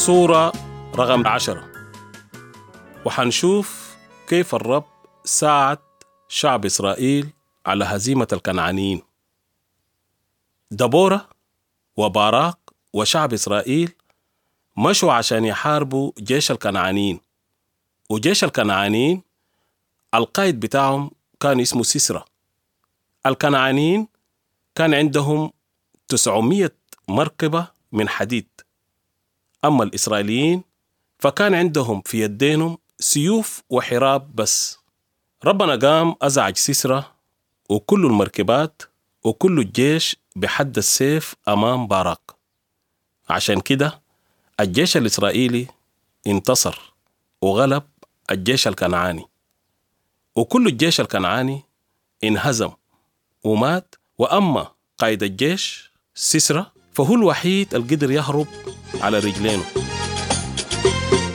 صورة رقم عشرة وحنشوف كيف الرب ساعد شعب إسرائيل على هزيمة الكنعانيين دبورة وباراق وشعب إسرائيل مشوا عشان يحاربوا جيش الكنعانيين وجيش الكنعانيين القائد بتاعهم كان اسمه سيسرا الكنعانيين كان عندهم 900 مركبة من حديد أما الإسرائيليين فكان عندهم في يدينهم سيوف وحراب بس ربنا قام أزعج سيسرا وكل المركبات وكل الجيش بحد السيف أمام باراق عشان كده الجيش الإسرائيلي انتصر وغلب الجيش الكنعاني وكل الجيش الكنعاني انهزم ومات وأما قائد الجيش سيسرا فهو الوحيد اللي قدر يهرب على رجلينه